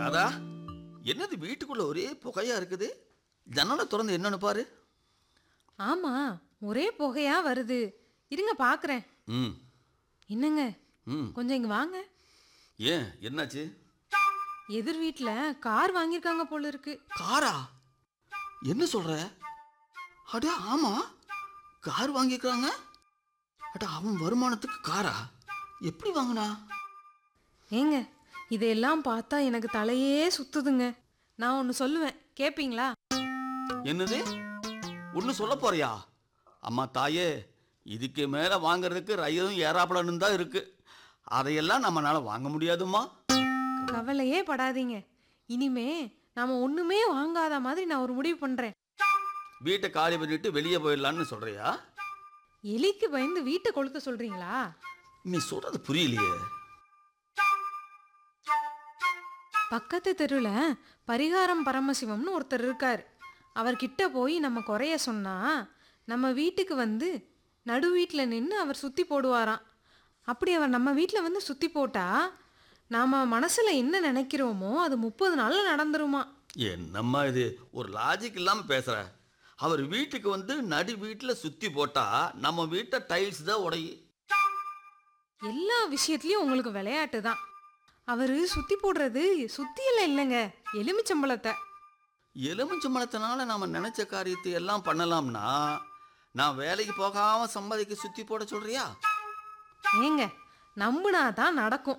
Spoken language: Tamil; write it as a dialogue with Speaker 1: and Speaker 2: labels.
Speaker 1: ராதா என்னது வீட்டுக்குள்ள ஒரே புகையா இருக்குது ஜன்னலை திறந்து என்னன்னு பாரு
Speaker 2: ஆமா ஒரே புகையா வருது இருங்க பார்க்கறேன்
Speaker 1: ம்
Speaker 2: என்னங்க
Speaker 1: ம்
Speaker 2: கொஞ்சம் இங்க வாங்க
Speaker 1: ஏன் என்னாச்சு
Speaker 2: எதிர் வீட்ல கார் வாங்கியிருக்காங்க போல இருக்கு
Speaker 1: காரா என்ன சொல்ற அட ஆமா கார் வாங்கிக்கிறாங்க அட அவன் வருமானத்துக்கு காரா எப்படி வாங்கினா
Speaker 2: ஏங்க இதையெல்லாம் பார்த்தா எனக்கு தலையே சுத்துதுங்க நான் ஒன்று சொல்லுவேன் கேப்பீங்களா
Speaker 1: என்னது ஒன்று சொல்ல போறியா அம்மா தாயே இதுக்கு மேலே வாங்குறதுக்கு ரயிலும் ஏறாப்படணும் தான் இருக்கு அதையெல்லாம் நம்மளால வாங்க முடியாதும்மா
Speaker 2: கவலையே படாதீங்க இனிமே நாம ஒண்ணுமே வாங்காத மாதிரி நான் ஒரு முடிவு பண்றேன்
Speaker 1: வீட்டை காலி பண்ணிட்டு வெளியே போயிடலான்னு சொல்றியா
Speaker 2: எலிக்கு பயந்து வீட்டை கொளுத்த சொல்றீங்களா
Speaker 1: நீ சொல்றது புரியலையே
Speaker 2: பக்கத்து தெருவில் பரிகாரம் பரமசிவம்னு ஒருத்தர் இருக்கார் அவர்கிட்ட போய் நம்ம குறைய சொன்னா நம்ம வீட்டுக்கு வந்து நடு வீட்டில் நின்று அவர் சுற்றி போடுவாராம் அப்படி அவர் நம்ம வீட்டில் வந்து சுற்றி போட்டா நாம் மனசில் என்ன நினைக்கிறோமோ அது முப்பது நாளில் நடந்துருமா
Speaker 1: என்னம்மா இது ஒரு லாஜிக் இல்லாமல் பேசுற அவர் வீட்டுக்கு வந்து நடு வீட்டில் சுற்றி போட்டா நம்ம வீட்டை டைல்ஸ் தான் உடையு
Speaker 2: எல்லா விஷயத்துலையும் உங்களுக்கு விளையாட்டு தான் அவர் சுற்றி போடுறது சுத்தியில் இல்லைங்க எலுமிச்சம்பழத்தை
Speaker 1: எலுமிச்சம்பழத்தினால நாம நினைச்ச காரியத்தை எல்லாம் பண்ணலாம்னா நான் வேலைக்கு போகாம சம்பாதிக்க சுற்றி போட சொல்றியா
Speaker 2: ஏங்க நம்புனா தான் நடக்கும்